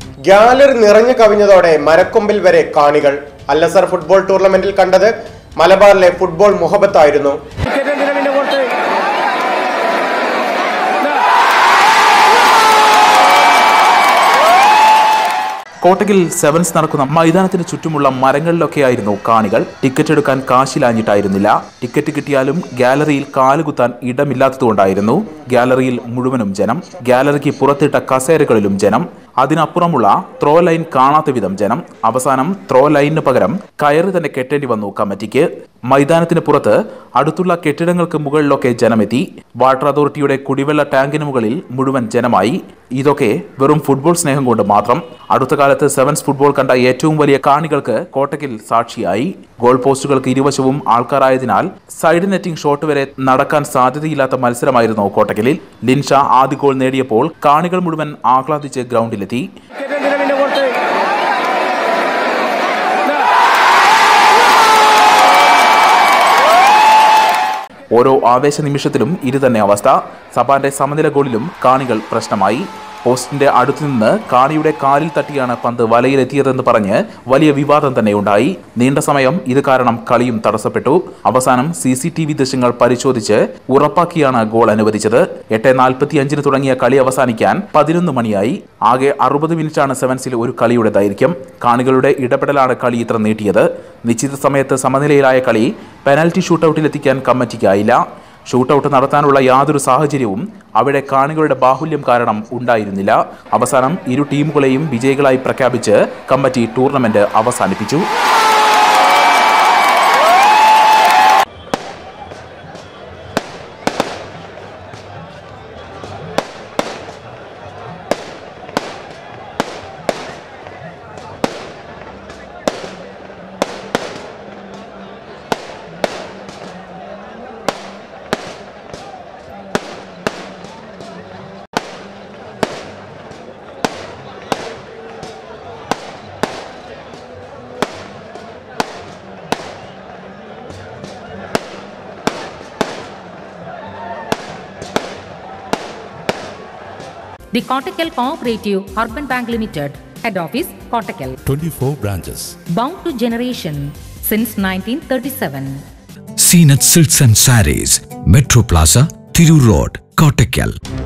Gallery നിറഞ്ഞു കവിഞ്ഞതോടെ മരക്കൊമ്പിൽ വരെ കാണികൾ അല്ലസർ ഫുട്ബോൾ ടൂർണമെന്റിൽ കണ്ടത് മലബാറിലെ ഫുട്ബോൾ മുഹബത്തായിരുന്നു ടിക്കറ്റ് എന്തിനാ പിന്നെ പുറത്ത് കോട്ടകിൽ സെവൻസ് നടക്കുന്ന മൈതാനത്തിന് ചുറ്റുമുള്ള മരങ്ങളിലൊക്കെയായിരുന്നു കാണികൾ ടിക്കറ്റ് എടുക്കാൻ കാശിലാഞ്ഞിട്ടായിരുന്നില്ല ടിക്കറ്റ് കിട്ടിയാലും ഗാലറിയിൽ കാലുകുത്താൻ ഇടമില്ലാത്തതുകൊണ്ടായിരുന്നു ഗാലറിയിൽ മുഴുവനും ജനം ഗാലറിക്ക് പുറത്തിട്ട കസേരകളിലും ജനം അതിനപ്പുറമുള്ള ത്രോ ലൈൻ കാണാത്ത വിധം ജനം അവസാനം ത്രോ ലൈനിന് പകരം കയറ് തന്നെ കെട്ടേണ്ടി വന്നു കമ്മിറ്റിക്ക് മൈതാനത്തിന് പുറത്ത് അടുത്തുള്ള കെട്ടിടങ്ങൾക്ക് മുകളിലൊക്കെ ജനമെത്തി വാട്ടർ അതോറിറ്റിയുടെ കുടിവെള്ള ടാങ്കിന് മുകളിൽ മുഴുവൻ ജനമായി ഇതൊക്കെ വെറും ഫുട്ബോൾ സ്നേഹം കൊണ്ട് മാത്രം അടുത്ത കാലത്ത് സെവൻസ് ഫുട്ബോൾ കണ്ട ഏറ്റവും വലിയ കാണികൾക്ക് കോട്ടയ്ക്കിൽ സാക്ഷിയായി ഗോൾ പോസ്റ്റുകൾക്ക് ഇരുവശവും ആൾക്കാരായതിനാൽ സൈഡ് നെറ്റിംഗ് ഷോട്ട് വരെ നടക്കാൻ സാധ്യതയില്ലാത്ത മത്സരമായിരുന്നു കോട്ടയ്ക്കലിൽ ലിൻഷ ആദ്യ ഗോൾ നേടിയപ്പോൾ കാണികൾ മുഴുവൻ ആഹ്ലാദിച്ച് ഗ്രൗണ്ടിലെത്തി ടിക്കറ്റ് എന്തിനാ പിന്നെ പുറത്ത് ഓരോ ആവേശ നിമിഷത്തിലും ഇത് തന്നെ അവസ്ഥ സബാന്റെ സമനില ഗോളിലും കാണികൾ പ്രശ്നമായി പോസ്റ്റിന്റെ അടുത്തുനിന്ന് കാണിയുടെ കാലിൽ തട്ടിയാണ് പന്ത് വലയിലെത്തിയതെന്ന് പറഞ്ഞ് വലിയ വിവാദം തന്നെ ഉണ്ടായി നീണ്ട സമയം ഇത് കാരണം കളിയും തടസ്സപ്പെട്ടു അവസാനം സി സി ടി വി ദൃശ്യങ്ങൾ പരിശോധിച്ച് ഉറപ്പാക്കിയാണ് ഗോൾ അനുവദിച്ചത് എട്ട് നാൽപ്പത്തി അഞ്ചിന് തുടങ്ങിയ കളി അവസാനിക്കാൻ പതിനൊന്ന് മണിയായി ആകെ അറുപത് മിനിറ്റാണ് സെവൻസിൽ ഒരു കളിയുടെ ദൈർഘ്യം കാണികളുടെ ഇടപെടലാണ് കളി ഇത്ര നീട്ടിയത് നിശ്ചിത സമയത്ത് സമനിലയിലായ കളി പെനാൽറ്റി ഷൂട്ടൌട്ടിലെത്തിക്കാൻ കമ്മിറ്റിക്കായില്ല ഷൂട്ടൌട്ട് നടത്താനുള്ള യാതൊരു സാഹചര്യവും അവിടെ കാണികളുടെ ബാഹുല്യം കാരണം ഉണ്ടായിരുന്നില്ല അവസാനം ഇരു ടീമുകളെയും വിജയികളായി പ്രഖ്യാപിച്ച് കമ്മിറ്റി ടൂർണമെന്റ് അവസാനിപ്പിച്ചു The Kottakkal Cooperative Urban Bank Limited, Head Office, Kottakkal. 24 branches. Bound to generation since 1937. Seenat Silks and Saris, Metro Plaza, Thiru Road, Kottakkal.